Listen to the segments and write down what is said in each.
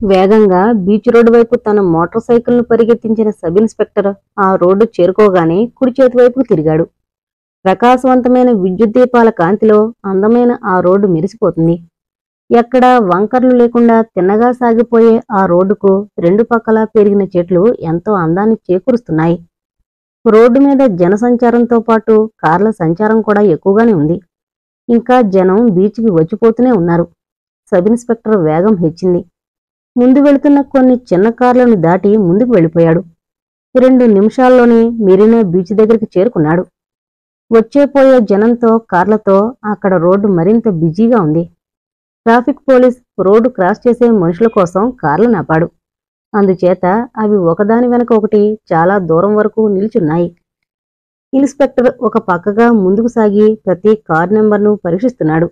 వేగంగా beach road వైపు తన మోటార్ సైకిల్ను పరిగెత్తించిన సబ్ ఇన్స్పెక్టర్ ఆ రోడ్డు చేరుకోగానే కుడి చేతి వైపుకు తిరిగాడు ప్రకాశవంతమైన విద్యుత్ దీపాల కాంతిలో అందమైన ఆ రోడ్డు మెరిసిపోతుంది ఎక్కడా వంకర్లు లేకుండా తిన్నగా సాగిపోయే ఆ రోడ్డుకు రెండు పక్కలా పెరిగిన చెట్లు ఎంతో అందాన్ని చేకూరుస్తున్నాయి రోడ్డు మీద జనసంచారంతో పాటు కార్ల సంచారం కూడా ఎక్కువగానే ఉంది ఇంకా జనం బీచ్కి వచ్చిపోతూనే ఉన్నారు సబ్ ఇన్స్పెక్టర్ వేగం హెచ్చింది ముందు వెళుతున్న కొన్ని చిన్న కార్లను దాటి ముందుకు వెళ్ళిపోయాడు రెండు నిమిషాల్లోనే మెరీనా బీచ్ దగ్గరికి చేరుకున్నాడు వచ్చేపోయే జనంతో కార్లతో అక్కడ రోడ్డు మరింత బిజీగా ఉంది ట్రాఫిక్ పోలీస్ రోడ్డు క్రాస్ చేసే మనుషుల కోసం కార్లను ఆపాడు అందుచేత అవి ఒకదాని వెనక ఒకటి చాలా దూరం వరకు నిల్చున్నాయి ఇన్స్పెక్టర్ ఒక పక్కగా ముందుకు సాగి ప్రతి కారు నెంబర్ను పరీక్షిస్తున్నాడు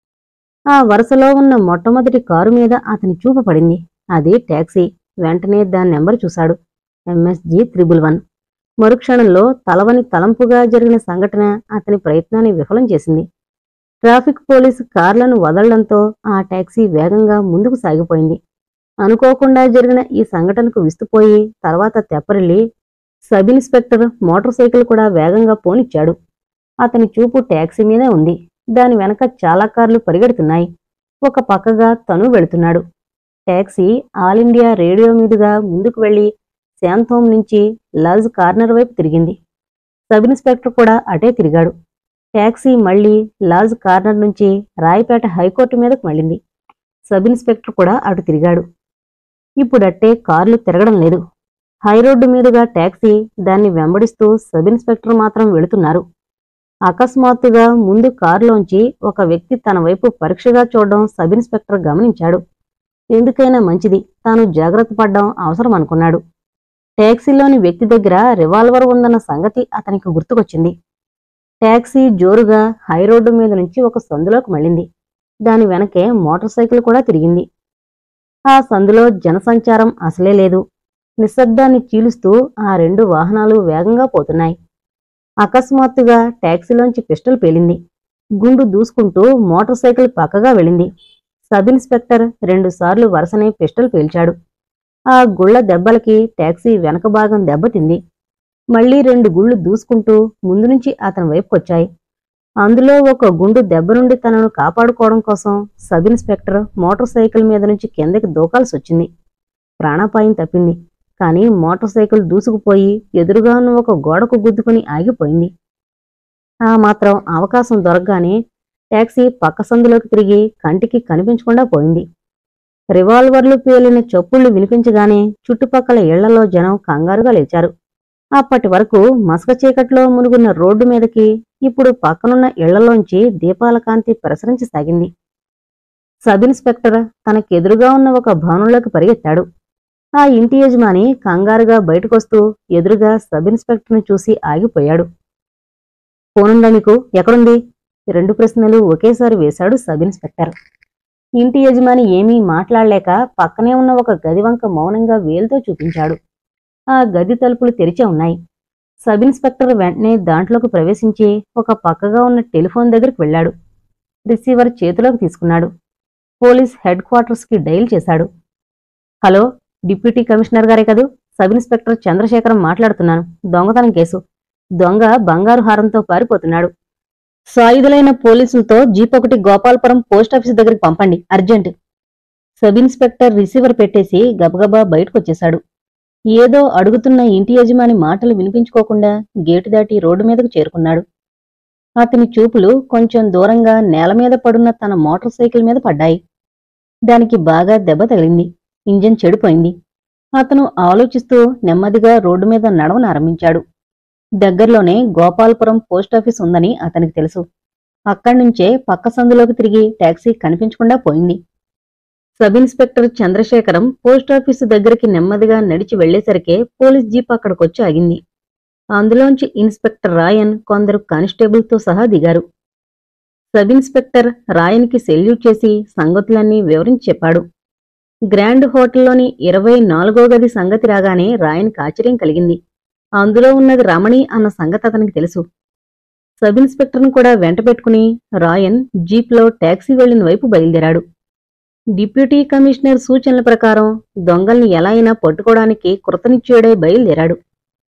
ఆ వరుసలో ఉన్న మొట్టమొదటి కారు మీద అతని చూపు పడింది అది ట్యాక్సీ వెంటనే దాని నెంబర్ చూశాడు ఎంఎస్జి త్రిబుల్ వన్ మరుక్షణంలో తలవని తలంపుగా జరిగిన సంఘటన అతని ప్రయత్నాన్ని విఫలం చేసింది ట్రాఫిక్ పోలీసు కార్లను వదలడంతో ఆ టాక్సీ వేగంగా ముందుకు సాగిపోయింది అనుకోకుండా జరిగిన ఈ సంఘటనకు విస్తుపోయి తర్వాత తెప్పరిల్లి సబ్ ఇన్స్పెక్టర్ మోటార్ సైకిల్ కూడా వేగంగా పోనిచ్చాడు అతని చూపు ట్యాక్సీ మీదే ఉంది దాని వెనక చాలా కార్లు పరిగెడుతున్నాయి ఒక పక్కగా తను వెళుతున్నాడు ట్యాక్సీ ఆల్ ఇండియా రేడియో మీదుగా ముందుకు వెళ్లి శాంతోమ్ నుంచి లాజ్ కార్నర్ వైపు తిరిగింది సబ్ ఇన్స్పెక్టర్ కూడా అటే తిరిగాడు ట్యాక్సీ మళ్లీ లాజ్ కార్నర్ నుంచి రాయపేట హైకోర్టు మీదకు మళ్ళింది సబ్ ఇన్స్పెక్టర్ కూడా అటు తిరిగాడు ఇప్పుడట్టే కార్లు తిరగడం లేదు హైరోడ్డు మీదుగా ట్యాక్సీ దాన్ని వెంబడిస్తూ సబ్ ఇన్స్పెక్టర్ మాత్రం వెళుతున్నారు అకస్మాత్తుగా ముందు కారులోంచి ఒక వ్యక్తి తన వైపు పరీక్షగా చూడడం సబ్ ఇన్స్పెక్టర్ గమనించాడు ఎందుకైనా మంచిది తాను జాగ్రత్త పడ్డం అవసరం అనుకున్నాడు ట్యాక్సీలోని వ్యక్తి దగ్గర రివాల్వర్ ఉందన్న సంగతి అతనికి గుర్తుకొచ్చింది ట్యాక్సీ జోరుగా హైరోడ్డు మీద నుంచి ఒక సందులోకి మళ్ళింది దాని వెనకే మోటార్ సైకిల్ కూడా తిరిగింది ఆ సందులో జనసంచారం అసలే లేదు నిశ్శబ్దాన్ని చీలుస్తూ ఆ రెండు వాహనాలు వేగంగా పోతున్నాయి అకస్మాత్తుగా ట్యాక్సీలోంచి పిస్టల్ పేలింది గుండు దూసుకుంటూ మోటార్ సైకిల్ పక్కగా వెళ్ళింది సబ్ ఇన్స్పెక్టర్ రెండుసార్లు వరుసనే పిస్టల్ పేల్చాడు ఆ గుళ్ళ దెబ్బలకి ట్యాక్సీ వెనక భాగం దెబ్బతింది మళ్లీ రెండు గుళ్ళు దూసుకుంటూ ముందు నుంచి అతని వైపుకొచ్చాయి అందులో ఒక గుండు దెబ్బ నుండి తనను కాపాడుకోవడం కోసం సబ్ ఇన్స్పెక్టర్ మోటార్ సైకిల్ మీద నుంచి కిందకి దూకాల్సి వచ్చింది ప్రాణాపాయం తప్పింది కానీ మోటార్ సైకిల్ దూసుకుపోయి ఎదురుగా ఉన్న ఒక గోడకు గుద్దుకుని ఆగిపోయింది ఆ మాత్రం అవకాశం దొరకగానే ట్యాక్సీ పక్క సందులోకి తిరిగి కంటికి కనిపించకుండా పోయింది రివాల్వర్లు పేలిన చప్పుళ్లు వినిపించగానే చుట్టుపక్కల ఇళ్లలో జనం కంగారుగా లేచారు అప్పటి వరకు మసక చీకట్లో మునుగున్న రోడ్డు మీదకి ఇప్పుడు పక్కనున్న ఇళ్లలోంచి దీపాల కాంతి ప్రసరించసాగింది సబ్ ఇన్స్పెక్టర్ తనకెదురుగా ఉన్న ఒక భవనంలోకి పరిగెత్తాడు ఆ ఇంటి యజమాని కంగారుగా బయటకొస్తూ ఎదురుగా సబ్ ఇన్స్పెక్టర్ని చూసి ఆగిపోయాడు ఫోనుందా మీకు ఎక్కడుంది రెండు ప్రశ్నలు ఒకేసారి వేశాడు సబ్ ఇన్స్పెక్టర్ ఇంటి యజమాని ఏమీ మాట్లాడలేక పక్కనే ఉన్న ఒక గది వంక మౌనంగా వేలుతో చూపించాడు ఆ గది తలుపులు తెరిచే ఉన్నాయి సబ్ ఇన్స్పెక్టర్ వెంటనే దాంట్లోకి ప్రవేశించి ఒక పక్కగా ఉన్న టెలిఫోన్ దగ్గరికి వెళ్ళాడు రిసీవర్ చేతిలోకి తీసుకున్నాడు పోలీస్ హెడ్ క్వార్టర్స్కి డైల్ చేశాడు హలో డిప్యూటీ కమిషనర్ గారే కదూ సబ్ ఇన్స్పెక్టర్ చంద్రశేఖరం మాట్లాడుతున్నాను దొంగతనం కేసు దొంగ బంగారు హారంతో పారిపోతున్నాడు సాయుధులైన పోలీసులతో జీప్ ఒకటి గోపాలపురం పోస్టాఫీస్ దగ్గరికి పంపండి అర్జెంట్ సబ్ ఇన్స్పెక్టర్ రిసీవర్ పెట్టేసి గబగబా బయటకొచ్చేశాడు ఏదో అడుగుతున్న ఇంటి యజమాని మాటలు వినిపించుకోకుండా గేటు దాటి రోడ్డు మీదకు చేరుకున్నాడు అతని చూపులు కొంచెం దూరంగా నేల మీద పడున్న తన మోటార్ సైకిల్ మీద పడ్డాయి దానికి బాగా దెబ్బ తగిలింది ఇంజన్ చెడిపోయింది అతను ఆలోచిస్తూ నెమ్మదిగా రోడ్డు మీద నడవనారంభించాడు దగ్గరలోనే గోపాలపురం పోస్టాఫీస్ ఉందని అతనికి తెలుసు అక్కడ్నుంచే పక్క సందులోకి తిరిగి టాక్సీ కనిపించకుండా పోయింది సబ్ ఇన్స్పెక్టర్ చంద్రశేఖరం పోస్టాఫీసు దగ్గరికి నెమ్మదిగా నడిచి వెళ్లేసరికే పోలీస్ జీప్ అక్కడికొచ్చి ఆగింది అందులోంచి ఇన్స్పెక్టర్ రాయన్ కొందరు కానిస్టేబుల్తో సహా దిగారు సబ్ ఇన్స్పెక్టర్ రాయన్కి సెల్యూట్ చేసి సంగతులన్నీ వివరించి చెప్పాడు గ్రాండ్ హోటల్లోని ఇరవై నాలుగో గది సంగతి రాగానే రాయన్కి ఆశ్చర్యం కలిగింది అందులో ఉన్నది రమణి అన్న సంగతి అతనికి తెలుసు సబ్ ఇన్స్పెక్టర్ను కూడా వెంట పెట్టుకుని రాయన్ జీప్లో టాక్సీ వెళ్లిన వైపు బయలుదేరాడు డిప్యూటీ కమిషనర్ సూచనల ప్రకారం దొంగల్ని ఎలా అయినా పట్టుకోవడానికి కృతనిశ్చయుడై బయలుదేరాడు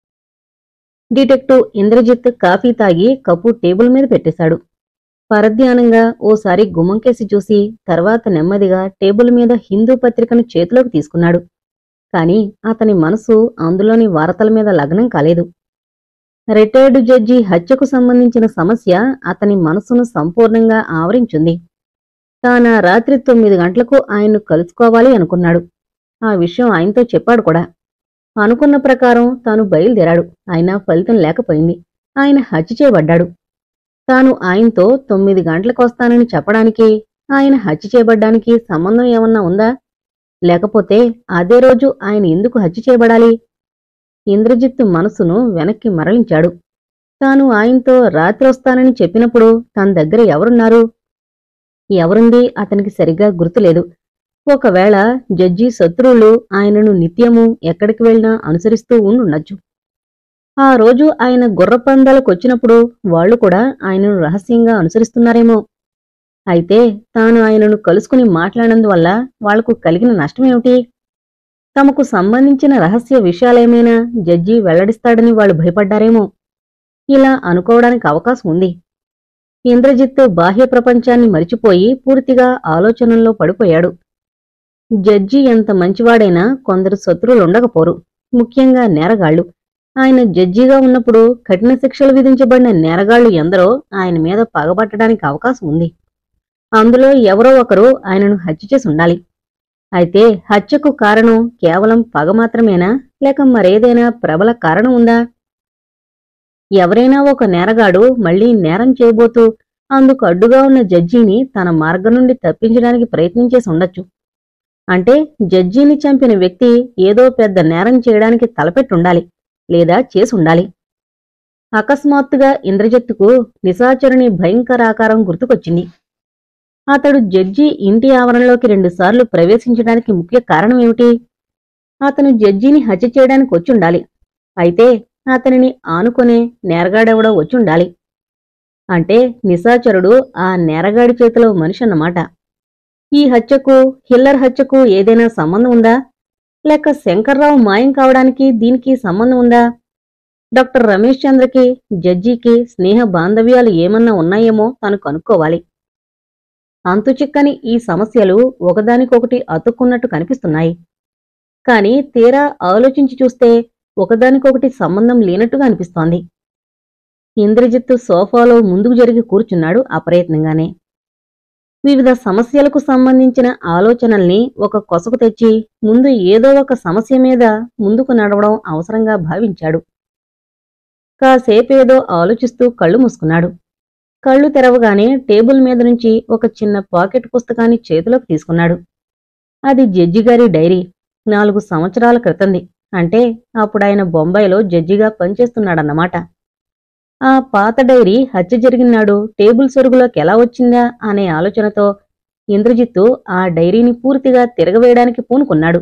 డిటెక్టివ్ ఇంద్రజిత్ కాఫీ తాగి కప్పు టేబుల్ మీద పెట్టేశాడు పరధ్యానంగా ఓసారి గుమ్మంకేసి చూసి తర్వాత నెమ్మదిగా టేబుల్ మీద హిందూ పత్రికను చేతిలోకి తీసుకున్నాడు కాని అతని మనసు అందులోని వార్తల మీద లగ్నం కాలేదు రిటైర్డ్ జడ్జి హత్యకు సంబంధించిన సమస్య అతని మనసును సంపూర్ణంగా ఆవరించింది తానా రాత్రి తొమ్మిది గంటలకు ఆయన్ను కలుసుకోవాలి అనుకున్నాడు ఆ విషయం ఆయనతో చెప్పాడు కూడా అనుకున్న ప్రకారం తాను బయలుదేరాడు అయినా ఫలితం లేకపోయింది ఆయన హత్య చేయబడ్డాడు తాను ఆయనతో తొమ్మిది గంటలకు వస్తానని చెప్పడానికి ఆయన హత్య చేయబడ్డానికి సంబంధం ఏమన్నా ఉందా లేకపోతే అదే రోజు ఆయన ఎందుకు హత్య చేయబడాలి ఇంద్రజిత్తు మనసును వెనక్కి మరలించాడు తాను ఆయనతో రాత్రి వస్తానని చెప్పినప్పుడు తన దగ్గర ఎవరున్నారు ఎవరుంది అతనికి సరిగ్గా గుర్తులేదు ఒకవేళ జడ్జి శత్రువులు ఆయనను నిత్యము ఎక్కడికి వెళ్ళినా అనుసరిస్తూ ఉండుండొచ్చు ఆ రోజు ఆయన గుర్రపందాలకు వచ్చినప్పుడు వాళ్లు కూడా ఆయనను రహస్యంగా అనుసరిస్తున్నారేమో అయితే తాను ఆయనను కలుసుకుని మాట్లాడినందువల్ల వాళ్లకు కలిగిన నష్టమేమిటి తమకు సంబంధించిన రహస్య విషయాలేమైనా జడ్జి వెల్లడిస్తాడని వాళ్ళు భయపడ్డారేమో ఇలా అనుకోవడానికి అవకాశం ఉంది ఇంద్రజిత్తు బాహ్య ప్రపంచాన్ని మరిచిపోయి పూర్తిగా ఆలోచనల్లో పడిపోయాడు జడ్జి ఎంత మంచివాడైనా కొందరు శత్రువులుండకపోరు ముఖ్యంగా నేరగాళ్లు ఆయన జడ్జిగా ఉన్నప్పుడు కఠిన శిక్షలు విధించబడిన నేరగాళ్లు ఎందరో ఆయన మీద పగబట్టడానికి అవకాశం ఉంది అందులో ఎవరో ఒకరు ఆయనను హత్య చేసి ఉండాలి అయితే హత్యకు కారణం కేవలం పగ మాత్రమేనా లేక మరేదైనా ప్రబల కారణం ఉందా ఎవరైనా ఒక నేరగాడు మళ్లీ నేరం చేయబోతూ అందుకు అడ్డుగా ఉన్న జడ్జిని తన మార్గం నుండి తప్పించడానికి ప్రయత్నించేసి ఉండొచ్చు అంటే జడ్జిని చంపిన వ్యక్తి ఏదో పెద్ద నేరం చేయడానికి తలపెట్టుండాలి లేదా చేసి ఉండాలి అకస్మాత్తుగా ఇంద్రజిత్తుకు నిశాచరుని భయంకర ఆకారం గుర్తుకొచ్చింది అతడు జడ్జి ఇంటి ఆవరణలోకి రెండుసార్లు ప్రవేశించడానికి ముఖ్య కారణమేమిటి అతను జడ్జిని హత్య చేయడానికి వచ్చుండాలి అయితే అతనిని ఆనుకునే నేరగాడెవడో వచ్చుండాలి అంటే నిశాచరుడు ఆ నేరగాడి చేతిలో మనిషి అన్నమాట ఈ హత్యకు హిల్లర్ హత్యకు ఏదైనా సంబంధం ఉందా లేక శంకర్రావు మాయం కావడానికి దీనికి సంబంధం ఉందా డాక్టర్ రమేష్ చంద్రకి జడ్జికి స్నేహ బాంధవ్యాలు ఏమన్నా ఉన్నాయేమో తను కనుక్కోవాలి అంతుచిక్కని ఈ సమస్యలు ఒకదానికొకటి అతుక్కున్నట్టు కనిపిస్తున్నాయి కాని తీరా ఆలోచించి చూస్తే ఒకదానికొకటి సంబంధం లేనట్టుగా అనిపిస్తోంది ఇంద్రజిత్తు సోఫాలో ముందుకు జరిగి కూర్చున్నాడు అప్రయత్నంగానే వివిధ సమస్యలకు సంబంధించిన ఆలోచనల్ని ఒక కొసకు తెచ్చి ముందు ఏదో ఒక సమస్య మీద ముందుకు నడవడం అవసరంగా భావించాడు కాసేపేదో ఆలోచిస్తూ కళ్ళు మూసుకున్నాడు కళ్ళు తెరవగానే టేబుల్ మీద నుంచి ఒక చిన్న పాకెట్ పుస్తకాన్ని చేతిలోకి తీసుకున్నాడు అది జడ్జిగారి డైరీ నాలుగు సంవత్సరాల క్రితంది అంటే అప్పుడాయన బొంబాయిలో జడ్జిగా పనిచేస్తున్నాడన్నమాట ఆ పాత డైరీ హత్య జరిగినాడు టేబుల్ సొరుగులోకి ఎలా వచ్చిందా అనే ఆలోచనతో ఇంద్రజిత్తు ఆ డైరీని పూర్తిగా తిరగవేయడానికి పూనుకున్నాడు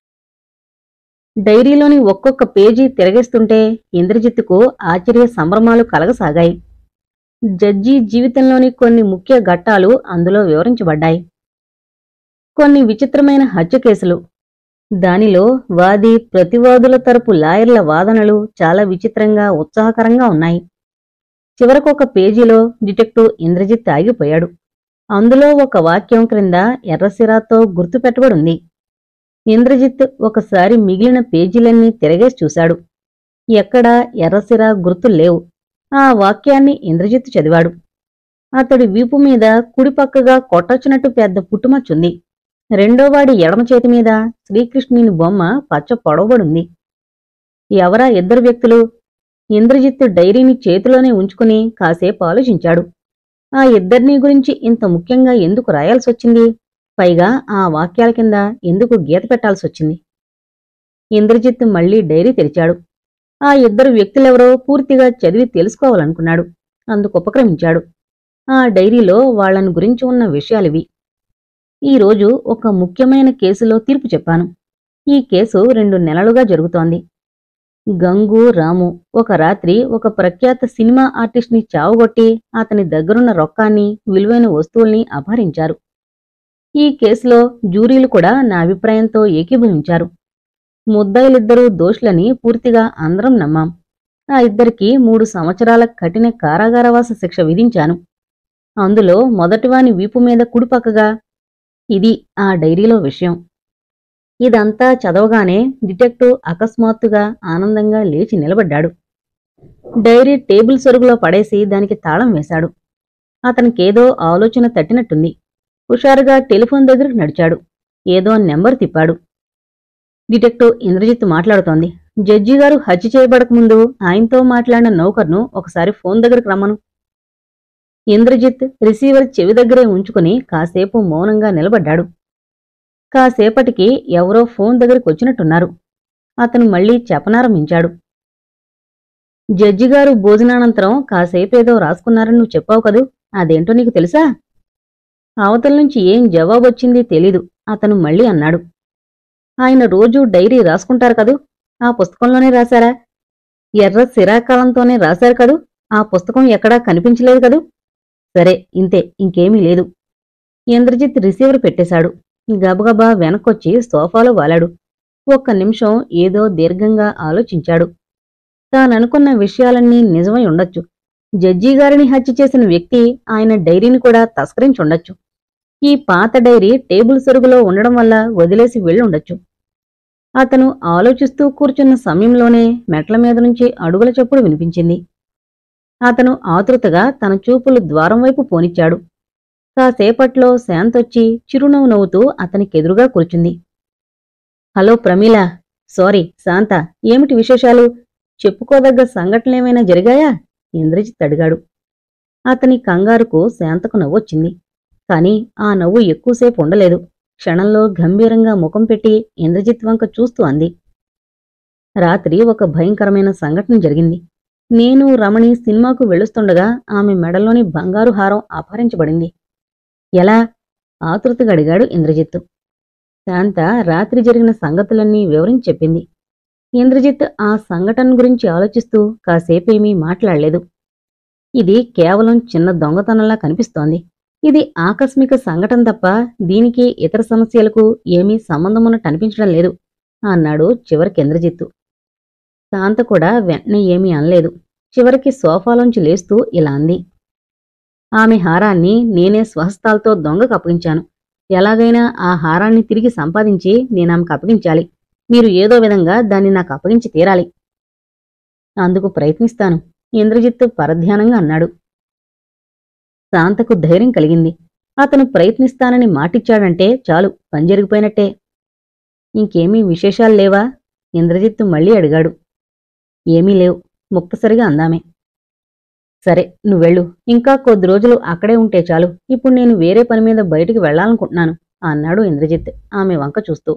డైరీలోని ఒక్కొక్క పేజీ తిరగేస్తుంటే ఇంద్రజిత్తుకు ఆశ్చర్య సంభ్రమాలు కలగసాగాయి జడ్జి జీవితంలోని కొన్ని ముఖ్య ఘట్టాలు అందులో వివరించబడ్డాయి కొన్ని విచిత్రమైన హత్య కేసులు దానిలో వాది ప్రతివాదుల తరపు లాయర్ల వాదనలు చాలా విచిత్రంగా ఉత్సాహకరంగా ఉన్నాయి చివరకొక పేజీలో డిటెక్టివ్ ఇంద్రజిత్ ఆగిపోయాడు అందులో ఒక వాక్యం క్రింద ఎర్రసిరాతో గుర్తుపెట్టబడింది ఇంద్రజిత్ ఒకసారి మిగిలిన పేజీలన్నీ తిరగేసి చూశాడు ఎక్కడా ఎర్రసిరా గుర్తులు లేవు ఆ వాక్యాన్ని ఇంద్రజిత్ చదివాడు అతడి వీపు మీద కుడిపక్కగా కొట్టొచ్చినట్టు పెద్ద పుట్టుమచ్చుంది రెండోవాడి ఎడమ చేతి మీద శ్రీకృష్ణుని బొమ్మ పచ్చ పొడవబడుంది ఎవరా ఇద్దరు వ్యక్తులు ఇంద్రజిత్తు డైరీని చేతిలోనే ఉంచుకుని కాసేపు ఆలోచించాడు ఆ ఇద్దరినీ గురించి ఇంత ముఖ్యంగా ఎందుకు రాయాల్సొచ్చింది పైగా ఆ వాక్యాల కింద ఎందుకు గీత పెట్టాల్సొచ్చింది ఇంద్రజిత్ మళ్లీ డైరీ తెరిచాడు ఆ ఇద్దరు వ్యక్తులెవరో పూర్తిగా చదివి తెలుసుకోవాలనుకున్నాడు అందుకు ఉపక్రమించాడు ఆ డైరీలో వాళ్ళని గురించి ఉన్న విషయాలివి ఈరోజు ఒక ముఖ్యమైన కేసులో తీర్పు చెప్పాను ఈ కేసు రెండు నెలలుగా జరుగుతోంది గంగు రాము ఒక రాత్రి ఒక ప్రఖ్యాత సినిమా ఆర్టిస్ట్ని చావగొట్టి అతని దగ్గరున్న రొక్కాన్ని విలువైన వస్తువుల్ని అపహరించారు ఈ కేసులో జూరీలు కూడా నా అభిప్రాయంతో ఏకీభవించారు ముద్దాయిలిద్దరూ దోషులని పూర్తిగా అందరం నమ్మాం ఆ ఇద్దరికి మూడు సంవత్సరాల కఠిన కారాగారవాస శిక్ష విధించాను అందులో మొదటివాని వీపు మీద కుడిపక్కగా ఇది ఆ డైరీలో విషయం ఇదంతా చదవగానే డిటెక్టివ్ అకస్మాత్తుగా ఆనందంగా లేచి నిలబడ్డాడు డైరీ టేబుల్ సొరుగులో పడేసి దానికి తాళం వేశాడు అతనికేదో ఆలోచన తట్టినట్టుంది హుషారుగా టెలిఫోన్ దగ్గరికి నడిచాడు ఏదో నెంబర్ తిప్పాడు డిటెక్టివ్ ఇంద్రజిత్ మాట్లాడుతోంది జడ్జి గారు హత్య చేయబడకముందు ఆయనతో మాట్లాడిన నౌకర్ను ఒకసారి ఫోన్ దగ్గరికి రమ్మను ఇంద్రజిత్ రిసీవర్ చెవి దగ్గరే ఉంచుకుని కాసేపు మౌనంగా నిలబడ్డాడు కాసేపటికి ఎవరో ఫోన్ దగ్గరికి వచ్చినట్టున్నారు అతను మళ్ళీ చెప్పనారంభించాడు జడ్జి గారు భోజనానంతరం కాసేపేదో రాసుకున్నారని నువ్వు చెప్పావు కదూ అదేంటో నీకు తెలుసా అవతల నుంచి ఏం జవాబు వచ్చింది తెలీదు అతను మళ్ళీ అన్నాడు ఆయన రోజూ డైరీ రాసుకుంటారు కదూ ఆ పుస్తకంలోనే రాశారా ఎర్ర సిరాకాలంతోనే రాశారు కదూ ఆ పుస్తకం ఎక్కడా కనిపించలేదు కదూ సరే ఇంతే ఇంకేమీ లేదు ఇంద్రజిత్ రిసీవర్ పెట్టేశాడు గబగబా వెనక్కొచ్చి సోఫాలో వాలాడు ఒక్క నిమిషం ఏదో దీర్ఘంగా ఆలోచించాడు తాననుకున్న విషయాలన్నీ నిజమై ఉండొచ్చు జడ్జి గారిని హత్య చేసిన వ్యక్తి ఆయన డైరీని కూడా తస్కరించుండొచ్చు ఈ పాత డైరీ టేబుల్ సొరుగులో ఉండడం వల్ల వదిలేసి వెళ్ళుండొచ్చు అతను ఆలోచిస్తూ కూర్చున్న సమయంలోనే మెట్ల మీద నుంచి అడుగుల చప్పుడు వినిపించింది అతను ఆతృతగా తన చూపులు ద్వారం వైపు పోనిచ్చాడు కాసేపట్లో శాంతొచ్చి చిరునవ్వు నవ్వుతూ అతనికెదురుగా కూర్చుంది హలో ప్రమీల సారీ శాంత ఏమిటి విశేషాలు చెప్పుకోదగ్గ సంఘటనలేమైనా జరిగాయా ఇంద్రజిత్ అడిగాడు అతని కంగారుకు శాంతకు నవ్వొచ్చింది కాని ఆ నవ్వు ఎక్కువసేపు ఉండలేదు క్షణంలో గంభీరంగా ముఖం పెట్టి ఇంద్రజిత్ వంక చూస్తూ అంది రాత్రి ఒక భయంకరమైన సంఘటన జరిగింది నేను రమణి సినిమాకు వెళ్ళొస్తుండగా ఆమె మెడలోని బంగారు హారం అపహరించబడింది ఎలా ఆతృతగా అడిగాడు ఇంద్రజిత్ శాంత రాత్రి జరిగిన సంగతులన్నీ వివరించి చెప్పింది ఇంద్రజిత్ ఆ సంఘటన గురించి ఆలోచిస్తూ కాసేపేమీ మాట్లాడలేదు ఇది కేవలం చిన్న దొంగతనంలా కనిపిస్తోంది ఇది ఆకస్మిక సంఘటన తప్ప దీనికి ఇతర సమస్యలకు ఏమీ సంబంధమున్నట్టు అనిపించడం లేదు అన్నాడు చివరికి ఇంద్రజిత్తు శాంత కూడా వెంటనే ఏమీ అనలేదు చివరికి సోఫాలోంచి లేస్తూ ఇలా అంది ఆమె హారాన్ని నేనే స్వహస్తాలతో దొంగకు అప్పగించాను ఎలాగైనా ఆ హారాన్ని తిరిగి సంపాదించి నేనామెకు అప్పగించాలి మీరు ఏదో విధంగా దాన్ని నాకు అప్పగించి తీరాలి అందుకు ప్రయత్నిస్తాను ఇంద్రజిత్తు పరధ్యానంగా అన్నాడు శాంతకు ధైర్యం కలిగింది అతను ప్రయత్నిస్తానని మాటిచ్చాడంటే చాలు పని జరిగిపోయినట్టే ఇంకేమీ విశేషాలు లేవా ఇంద్రజిత్తు మళ్ళీ అడిగాడు ఏమీ లేవు ముక్తసరిగా అందామే సరే నువ్వెళ్ళు ఇంకా కొద్ది రోజులు అక్కడే ఉంటే చాలు ఇప్పుడు నేను వేరే పని మీద బయటికి వెళ్ళాలనుకుంటున్నాను అన్నాడు ఇంద్రజిత్ ఆమె వంక చూస్తూ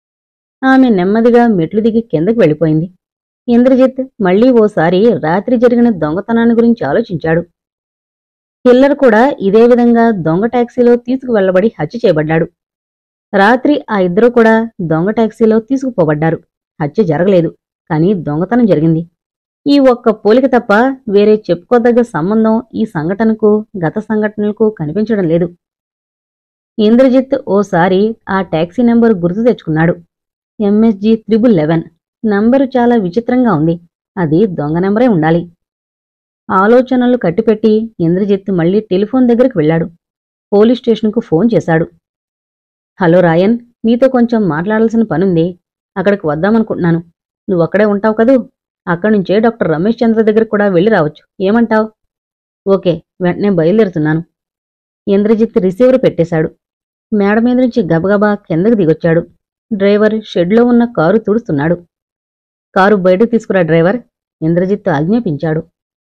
ఆమె నెమ్మదిగా మెట్లు దిగి కిందకి వెళ్ళిపోయింది ఇంద్రజిత్ మళ్ళీ ఓసారి రాత్రి జరిగిన దొంగతనాన్ని గురించి ఆలోచించాడు కిల్లర్ కూడా ఇదే విధంగా దొంగ టాక్సీలో తీసుకువెళ్లబడి హత్య చేయబడ్డాడు రాత్రి ఆ ఇద్దరూ కూడా దొంగ టాక్సీలో తీసుకుపోబడ్డారు హత్య జరగలేదు కానీ దొంగతనం జరిగింది ఈ ఒక్క పోలిక తప్ప వేరే చెప్పుకోదగ్గ సంబంధం ఈ సంఘటనకు గత సంఘటనలకు కనిపించడం లేదు ఇంద్రజిత్ ఓసారి ఆ టాక్సీ నెంబరు గుర్తు తెచ్చుకున్నాడు ఎంఎస్జి త్రిబుల్ లెవెన్ నంబరు చాలా విచిత్రంగా ఉంది అది దొంగ నెంబరే ఉండాలి ఆలోచనలు కట్టిపెట్టి ఇంద్రజిత్ మళ్ళీ టెలిఫోన్ దగ్గరికి వెళ్ళాడు పోలీస్ స్టేషన్కు ఫోన్ చేశాడు హలో రాయన్ నీతో కొంచెం మాట్లాడాల్సిన పనుంది అక్కడికి వద్దామనుకుంటున్నాను నువ్వక్కడే ఉంటావు కదూ అక్కడి నుంచే డాక్టర్ రమేష్ చంద్ర దగ్గరికి కూడా వెళ్ళి రావచ్చు ఏమంటావ్ ఓకే వెంటనే బయలుదేరుతున్నాను ఇంద్రజిత్ రిసీవర్ పెట్టేశాడు మేడ మీద నుంచి గబగబా కిందకి దిగొచ్చాడు డ్రైవర్ షెడ్లో ఉన్న కారు తుడుస్తున్నాడు కారు బయటకు తీసుకురా డ్రైవర్ ఇంద్రజిత్ ఆజ్ఞాపించాడు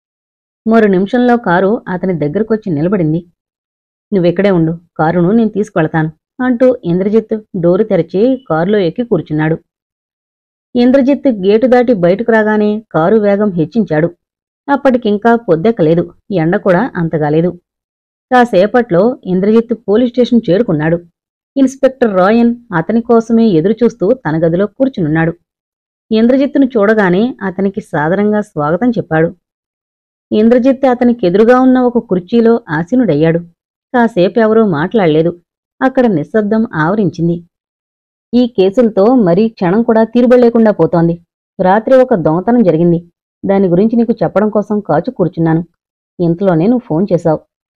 మరో నిమిషంలో కారు అతని దగ్గరకొచ్చి నిలబడింది నువ్వెక్కడే ఉండు కారును నేను తీసుకువెళతాను అంటూ ఇంద్రజిత్ డోరు తెరిచి కారులో ఎక్కి కూర్చున్నాడు ఇంద్రజిత్ గేటు దాటి బయటకు రాగానే కారు వేగం హెచ్చించాడు అప్పటికింకా పొద్దెక్కలేదు ఎండ కూడా అంతగాలేదు కాసేపట్లో ఇంద్రజిత్ పోలీస్ స్టేషన్ చేరుకున్నాడు ఇన్స్పెక్టర్ రాయన్ అతని కోసమే ఎదురుచూస్తూ తన గదిలో కూర్చునున్నాడు ఇంద్రజిత్తును చూడగానే అతనికి సాదరంగా స్వాగతం చెప్పాడు ఇంద్రజిత్ అతనికి ఎదురుగా ఉన్న ఒక కుర్చీలో ఆసీనుడయ్యాడు కాసేపు ఎవరూ మాట్లాడలేదు అక్కడ నిశ్శబ్దం ఆవరించింది ఈ కేసులతో మరీ క్షణం కూడా తీరుబడలేకుండా పోతోంది రాత్రి ఒక దొంగతనం జరిగింది దాని గురించి నీకు చెప్పడం కోసం కాచు కూర్చున్నాను ఇంతలోనే నువ్వు ఫోన్ చేశావు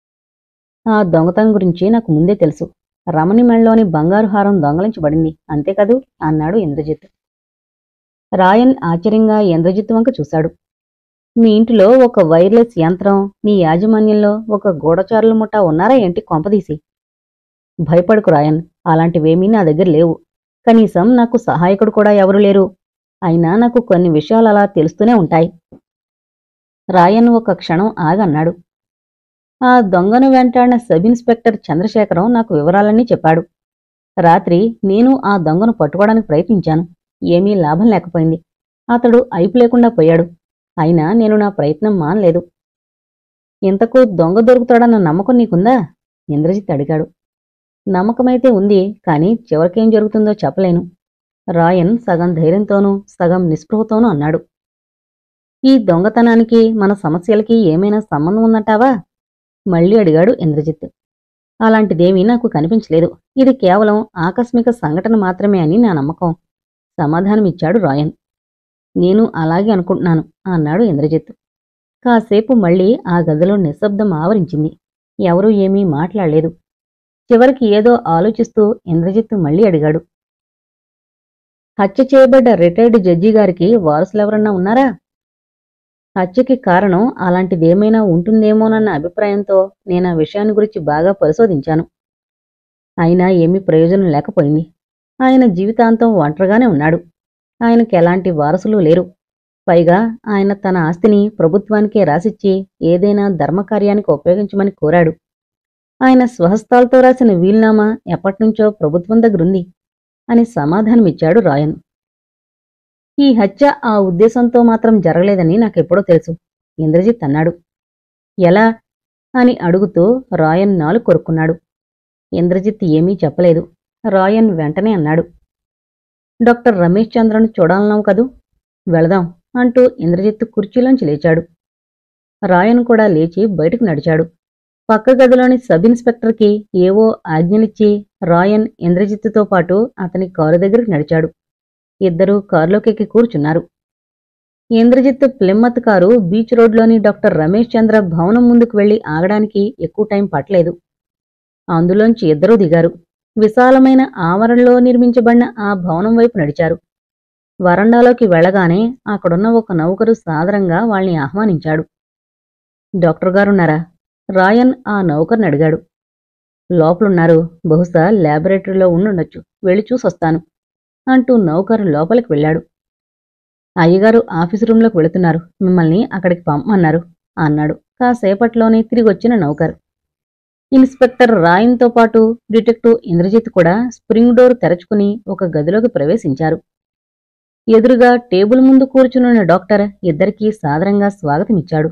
ఆ దొంగతనం గురించి నాకు ముందే తెలుసు రమణి మెళ్ళలోని బంగారు హారం దొంగలించబడింది అంతే కదూ అన్నాడు ఇంద్రజిత్ రాయన్ ఆశ్చర్యంగా ఇంద్రజిత్ వంక చూశాడు మీ ఇంటిలో ఒక వైర్లెస్ యంత్రం నీ యాజమాన్యంలో ఒక గూఢచారుల ముఠా ఉన్నారా ఏంటి కొంపదీసి భయపడుకు రాయన్ అలాంటివేమీ నా దగ్గర లేవు కనీసం నాకు సహాయకుడు కూడా ఎవరు లేరు అయినా నాకు కొన్ని విషయాలు అలా తెలుస్తూనే ఉంటాయి రాయన్ ఒక క్షణం ఆగన్నాడు ఆ దొంగను వెంటాడిన సబ్ ఇన్స్పెక్టర్ చంద్రశేఖరం నాకు వివరాలన్నీ చెప్పాడు రాత్రి నేను ఆ దొంగను పట్టుకోవడానికి ప్రయత్నించాను ఏమీ లాభం లేకపోయింది అతడు అయిపు లేకుండా పోయాడు అయినా నేను నా ప్రయత్నం మానలేదు ఇంతకు దొంగ దొరుకుతాడన్న నమ్మకం నీకుందా ఇంద్రజిత్ అడిగాడు నమ్మకమైతే ఉంది కానీ చివరికేం జరుగుతుందో చెప్పలేను రాయన్ సగం ధైర్యంతోనూ సగం నిస్పృహతోనూ అన్నాడు ఈ దొంగతనానికి మన సమస్యలకి ఏమైనా సంబంధం ఉందంటావా మళ్ళీ అడిగాడు ఇంద్రజిత్ అలాంటిదేమీ నాకు కనిపించలేదు ఇది కేవలం ఆకస్మిక సంఘటన మాత్రమే అని నా నమ్మకం సమాధానమిచ్చాడు రాయన్ నేను అలాగే అనుకుంటున్నాను అన్నాడు ఇంద్రజిత్ కాసేపు మళ్ళీ ఆ గదిలో నిశ్శబ్దం ఆవరించింది ఎవరూ ఏమీ మాట్లాడలేదు చివరికి ఏదో ఆలోచిస్తూ ఇంద్రజిత్ మళ్ళీ అడిగాడు హత్య చేయబడ్డ రిటైర్డ్ జడ్జి గారికి వారసులెవరన్నా ఉన్నారా హత్యకి కారణం అలాంటిదేమైనా ఉంటుందేమోనన్న అభిప్రాయంతో నేను ఆ విషయాన్ని గురించి బాగా పరిశోధించాను అయినా ఏమీ ప్రయోజనం లేకపోయింది ఆయన జీవితాంతం ఒంటరిగానే ఉన్నాడు ఆయనకి ఎలాంటి వారసులు లేరు పైగా ఆయన తన ఆస్తిని ప్రభుత్వానికే రాసిచ్చి ఏదైనా ధర్మకార్యానికి ఉపయోగించమని కోరాడు ఆయన స్వహస్తాలతో రాసిన వీల్నామా ఎప్పటినుంచో ప్రభుత్వం దగ్గరుంది అని సమాధానమిచ్చాడు రాయన్ ఈ హత్య ఆ ఉద్దేశంతో మాత్రం జరగలేదని నాకెప్పుడో తెలుసు ఇంద్రజిత్ అన్నాడు ఎలా అని అడుగుతూ రాయన్ నాలు కొరుక్కున్నాడు ఇంద్రజిత్ ఏమీ చెప్పలేదు రాయన్ వెంటనే అన్నాడు డాక్టర్ రమేష్ చంద్రను చూడాలన్నావు కదూ వెళదాం అంటూ ఇంద్రజిత్ కుర్చీలోంచి లేచాడు రాయన్ కూడా లేచి బయటకు నడిచాడు పక్క గదిలోని సబ్ ఇన్స్పెక్టర్కి ఏవో ఆజ్ఞలిచ్చి రాయన్ ఇంద్రజిత్తుతో పాటు అతని కారు దగ్గరికి నడిచాడు ఇద్దరూ కారులోకెక్కి కూర్చున్నారు ఇంద్రజిత్ ప్లిమ్మత్ కారు బీచ్ రోడ్లోని డాక్టర్ రమేష్ చంద్ర భవనం ముందుకు వెళ్లి ఆగడానికి ఎక్కువ టైం పట్టలేదు అందులోంచి ఇద్దరూ దిగారు విశాలమైన ఆవరణలో నిర్మించబడిన ఆ భవనం వైపు నడిచారు వరండాలోకి వెళ్ళగానే అక్కడున్న ఒక నౌకరు సాదరంగా వాళ్ళని ఆహ్వానించాడు డాక్టర్ గారున్నారా రాయన్ ఆ నౌకర్ని అడిగాడు లోపలున్నారు బహుశా ల్యాబొరేటరీలో ఉండుండొచ్చు వెళ్ళి చూసొస్తాను అంటూ నౌకరు లోపలికి వెళ్ళాడు అయ్యగారు ఆఫీసు రూంలోకి వెళుతున్నారు మిమ్మల్ని అక్కడికి పంపమన్నారు అన్నాడు కాసేపట్లోనే తిరిగొచ్చిన నౌకర్ ఇన్స్పెక్టర్ రాయన్తో పాటు డిటెక్టివ్ ఇంద్రజిత్ కూడా స్ప్రింగ్ డోర్ తెరచుకుని ఒక గదిలోకి ప్రవేశించారు ఎదురుగా టేబుల్ ముందు కూర్చునున్న డాక్టర్ ఇద్దరికీ సాదరంగా స్వాగతమిచ్చాడు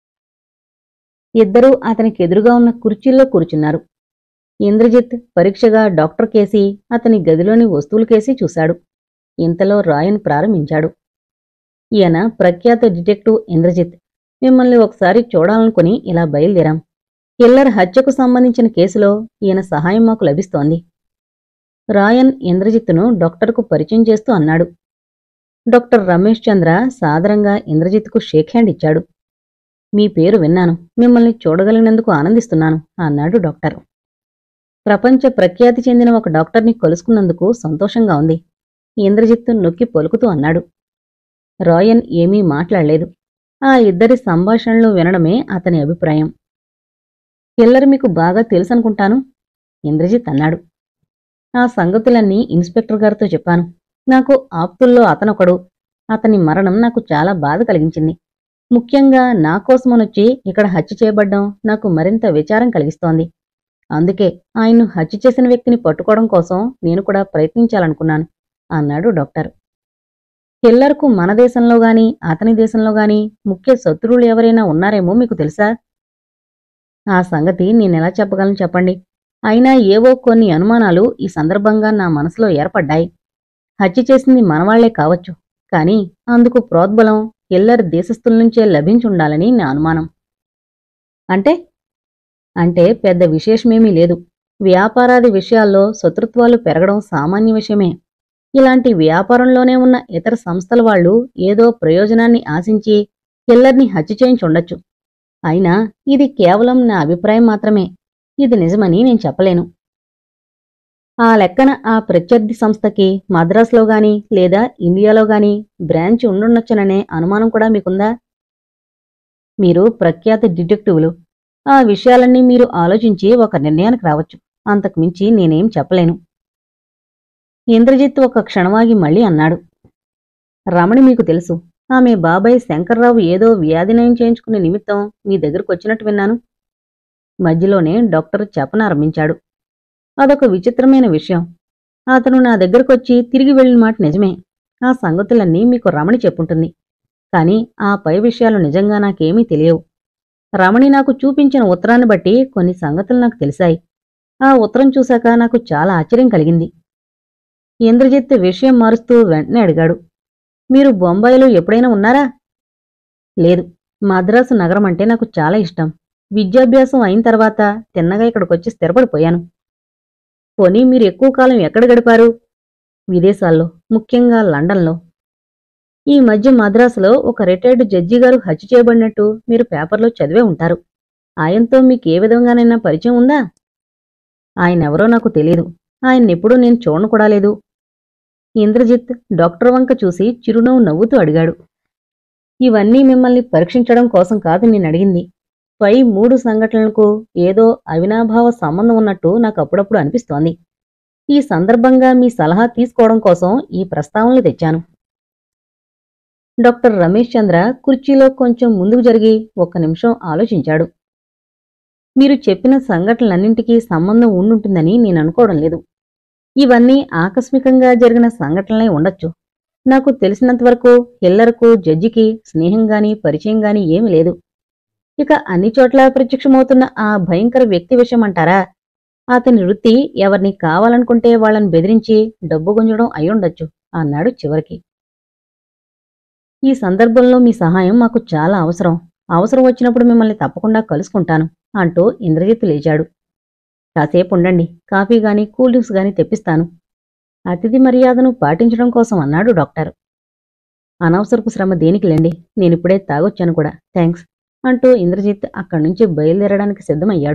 ఇద్దరూ అతనికి ఎదురుగా ఉన్న కుర్చీల్లో కూర్చున్నారు ఇంద్రజిత్ పరీక్షగా డాక్టర్ కేసి అతని గదిలోని వస్తువులకేసి చూశాడు ఇంతలో రాయన్ ప్రారంభించాడు ఈయన ప్రఖ్యాత డిటెక్టివ్ ఇంద్రజిత్ మిమ్మల్ని ఒకసారి చూడాలనుకుని ఇలా బయలుదేరాం కిల్లర్ హత్యకు సంబంధించిన కేసులో ఈయన సహాయం మాకు లభిస్తోంది రాయన్ ఇంద్రజిత్తును డాక్టర్కు పరిచయం చేస్తూ అన్నాడు డాక్టర్ రమేష్ చంద్ర సాదరంగా ఇంద్రజిత్కు షేక్ హ్యాండ్ ఇచ్చాడు మీ పేరు విన్నాను మిమ్మల్ని చూడగలిగినందుకు ఆనందిస్తున్నాను అన్నాడు డాక్టర్ ప్రపంచ ప్రఖ్యాతి చెందిన ఒక డాక్టర్ని కలుసుకున్నందుకు సంతోషంగా ఉంది ఇంద్రజిత్ నొక్కి పలుకుతూ అన్నాడు రాయన్ ఏమీ మాట్లాడలేదు ఆ ఇద్దరి సంభాషణలు వినడమే అతని అభిప్రాయం కిల్లర్ మీకు బాగా తెలుసనుకుంటాను ఇంద్రజిత్ అన్నాడు ఆ సంగతులన్నీ ఇన్స్పెక్టర్ గారితో చెప్పాను నాకు ఆప్తుల్లో అతనొకడు అతని మరణం నాకు చాలా బాధ కలిగించింది ముఖ్యంగా నా కోసమనొచ్చి ఇక్కడ హత్య చేయబడ్డం నాకు మరింత విచారం కలిగిస్తోంది అందుకే ఆయన్ను హత్య చేసిన వ్యక్తిని పట్టుకోవడం కోసం నేను కూడా ప్రయత్నించాలనుకున్నాను అన్నాడు డాక్టర్ కిల్లర్కు మన దేశంలో గాని అతని దేశంలో గాని ముఖ్య శత్రువులు ఎవరైనా ఉన్నారేమో మీకు తెలుసా ఆ సంగతి నేనెలా చెప్పగలను చెప్పండి అయినా ఏవో కొన్ని అనుమానాలు ఈ సందర్భంగా నా మనసులో ఏర్పడ్డాయి హత్య చేసింది మనవాళ్లే కావచ్చు కానీ అందుకు ప్రోద్బలం కిల్లర్ దేశస్థుల నుంచే లభించుండాలని నా అనుమానం అంటే అంటే పెద్ద విశేషమేమీ లేదు వ్యాపారాది విషయాల్లో శత్రుత్వాలు పెరగడం సామాన్య విషయమే ఇలాంటి వ్యాపారంలోనే ఉన్న ఇతర సంస్థల వాళ్ళు ఏదో ప్రయోజనాన్ని ఆశించి కిల్లర్ని హత్య చేయించి ఉండొచ్చు అయినా ఇది కేవలం నా అభిప్రాయం మాత్రమే ఇది నిజమని నేను చెప్పలేను ఆ లెక్కన ఆ ప్రత్యర్థి సంస్థకి మద్రాసులో గాని లేదా ఇండియాలో గాని బ్రాంచ్ ఉండుండొచ్చుననే అనుమానం కూడా మీకుందా మీరు ప్రఖ్యాత డిటెక్టివ్లు ఆ విషయాలన్నీ మీరు ఆలోచించి ఒక నిర్ణయానికి రావచ్చు అంతకు మించి నేనేం చెప్పలేను ఇంద్రజిత్ ఒక క్షణమాగి మళ్ళీ అన్నాడు రమణి మీకు తెలుసు ఆమె బాబాయ్ శంకర్రావు ఏదో వ్యాధి నయం చేయించుకునే నిమిత్తం మీ దగ్గరకు వచ్చినట్టు విన్నాను మధ్యలోనే డాక్టర్ చెప్పనారంభించాడు అదొక విచిత్రమైన విషయం అతను నా దగ్గరకొచ్చి తిరిగి వెళ్ళిన మాట నిజమే ఆ సంగతులన్నీ మీకు రమణి చెప్పుంటుంది కాని ఆ పై విషయాలు నిజంగా నాకేమీ తెలియవు రమణి నాకు చూపించిన ఉత్తరాన్ని బట్టి కొన్ని సంగతులు నాకు తెలిసాయి ఆ ఉత్తరం చూశాక నాకు చాలా ఆశ్చర్యం కలిగింది ఇంద్రజిత్ విషయం మారుస్తూ వెంటనే అడిగాడు మీరు బొంబాయిలో ఎప్పుడైనా ఉన్నారా లేదు మద్రాసు నగరం అంటే నాకు చాలా ఇష్టం విద్యాభ్యాసం అయిన తర్వాత తిన్నగా ఇక్కడికొచ్చి స్థిరపడిపోయాను పోనీ మీరు ఎక్కువ కాలం ఎక్కడ గడిపారు విదేశాల్లో ముఖ్యంగా లండన్లో ఈ మధ్య మద్రాసులో ఒక రిటైర్డ్ జడ్జి గారు హత్య చేయబడినట్టు మీరు పేపర్లో చదివే ఉంటారు ఆయనతో మీకు ఏ విధంగానైనా పరిచయం ఉందా ఆయనెవరో నాకు తెలియదు ఆయన్నెప్పుడూ నేను చూడను కూడా లేదు ఇంద్రజిత్ డాక్టర్ వంక చూసి చిరునవ్వు నవ్వుతూ అడిగాడు ఇవన్నీ మిమ్మల్ని పరీక్షించడం కోసం కాదు నేను అడిగింది పై మూడు సంఘటనలకు ఏదో అవినాభావ సంబంధం ఉన్నట్టు నాకు అప్పుడప్పుడు అనిపిస్తోంది ఈ సందర్భంగా మీ సలహా తీసుకోవడం కోసం ఈ ప్రస్తావనలు తెచ్చాను డాక్టర్ రమేష్ చంద్ర కుర్చీలో కొంచెం ముందుకు జరిగి ఒక్క నిమిషం ఆలోచించాడు మీరు చెప్పిన సంఘటనలన్నింటికీ సంబంధం ఉండుంటుందని నేను అనుకోవడం లేదు ఇవన్నీ ఆకస్మికంగా జరిగిన సంఘటనలే ఉండొచ్చు నాకు తెలిసినంతవరకు హిల్లర్కు జడ్జికి స్నేహం గాని పరిచయం గాని ఏమీ లేదు ఇక అన్ని చోట్ల ప్రత్యక్షమవుతున్న ఆ భయంకర వ్యక్తి విషయం అంటారా అతని వృత్తి ఎవరిని కావాలనుకుంటే వాళ్ళని బెదిరించి డబ్బు గుంజడం అయ్యుండొచ్చు అన్నాడు చివరికి ఈ సందర్భంలో మీ సహాయం మాకు చాలా అవసరం అవసరం వచ్చినప్పుడు మిమ్మల్ని తప్పకుండా కలుసుకుంటాను అంటూ ఇంద్రజిత్ లేచాడు కాసేపు ఉండండి కాఫీ గాని కూల్ డ్రింక్స్ గాని తెప్పిస్తాను అతిథి మర్యాదను పాటించడం కోసం అన్నాడు డాక్టర్ అనవసరపు శ్రమ దేనికి లేండి నేనిప్పుడే తాగొచ్చాను కూడా థ్యాంక్స్ అంటూ ఇంద్రజిత్ అక్కడి నుంచి బయలుదేరడానికి సిద్ధమయ్యాడు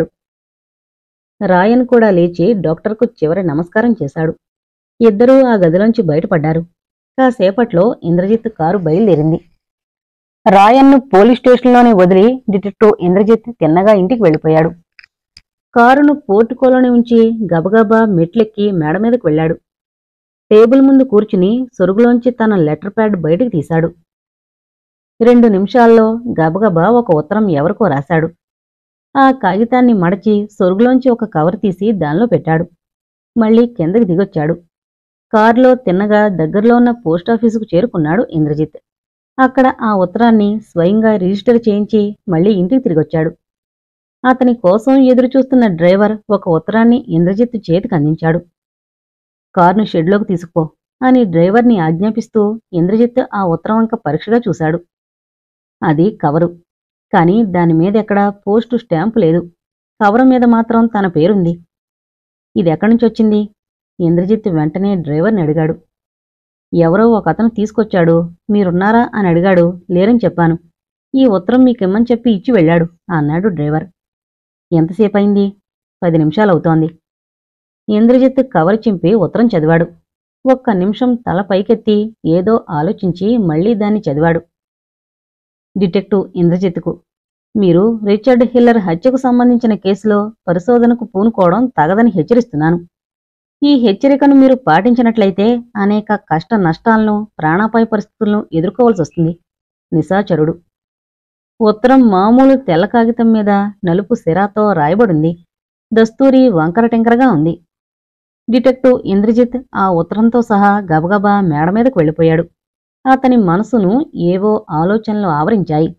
రాయన్ కూడా లేచి డాక్టర్కు చివరి నమస్కారం చేశాడు ఇద్దరూ ఆ గదిలోంచి బయటపడ్డారు కాసేపట్లో ఇంద్రజిత్ కారు బయలుదేరింది రాయన్ను పోలీస్ స్టేషన్లోనే వదిలి డిటెక్టివ్ ఇంద్రజిత్ తిన్నగా ఇంటికి వెళ్ళిపోయాడు కారును పోర్టుకోలోనే ఉంచి గబగబా మెట్లెక్కి మేడ మీదకు వెళ్ళాడు టేబుల్ ముందు కూర్చుని సొరుగులోంచి తన లెటర్ ప్యాడ్ బయటికి తీశాడు రెండు నిమిషాల్లో గబగబా ఒక ఉత్తరం ఎవరికో రాశాడు ఆ కాగితాన్ని మడచి సొరుగులోంచి ఒక కవర్ తీసి దానిలో పెట్టాడు మళ్ళీ కిందకి దిగొచ్చాడు కారులో తిన్నగా దగ్గరలో ఉన్న పోస్టాఫీసుకు చేరుకున్నాడు ఇంద్రజిత్ అక్కడ ఆ ఉత్తరాన్ని స్వయంగా రిజిస్టర్ చేయించి మళ్ళీ ఇంటికి తిరిగొచ్చాడు అతని కోసం ఎదురుచూస్తున్న డ్రైవర్ ఒక ఉత్తరాన్ని ఇంద్రజిత్ చేతికి అందించాడు కారును షెడ్లోకి తీసుకుపో అని డ్రైవర్ని ఆజ్ఞాపిస్తూ ఇంద్రజిత్ ఆ ఉత్తరం వంక పరీక్షగా చూశాడు అది కవరు కాని దాని మీద ఎక్కడా పోస్టు స్టాంపు లేదు కవరు మీద మాత్రం తన పేరుంది ఇది ఎక్కడి నుంచి వచ్చింది ఇంద్రజిత్ వెంటనే డ్రైవర్ని అడిగాడు ఎవరో ఒక అతను తీసుకొచ్చాడు మీరున్నారా అని అడిగాడు లేరని చెప్పాను ఈ ఉత్తరం మీకిమ్మని చెప్పి ఇచ్చి వెళ్ళాడు అన్నాడు డ్రైవర్ ఎంతసేపు అయింది పది నిమిషాలవుతోంది ఇంద్రజిత్ కవర్ చింపి ఉత్తరం చదివాడు ఒక్క నిమిషం తల పైకెత్తి ఏదో ఆలోచించి మళ్ళీ దాన్ని చదివాడు డిటెక్టివ్ ఇంద్రజిత్కు మీరు రిచర్డ్ హిల్లర్ హత్యకు సంబంధించిన కేసులో పరిశోధనకు పూనుకోవడం తగదని హెచ్చరిస్తున్నాను ఈ హెచ్చరికను మీరు పాటించినట్లయితే అనేక కష్ట నష్టాలను ప్రాణాపాయ పరిస్థితులను ఎదుర్కోవాల్సి వస్తుంది నిశాచరుడు ఉత్తరం మామూలు తెల్ల కాగితం మీద నలుపు సిరాతో రాయబడింది దస్తూరి వంకర టెంకరగా ఉంది డిటెక్టివ్ ఇంద్రజిత్ ఆ ఉత్తరంతో సహా గబగబా మేడ మీదకు వెళ్ళిపోయాడు అతని మనసును ఏవో ఆలోచనలు ఆవరించాయి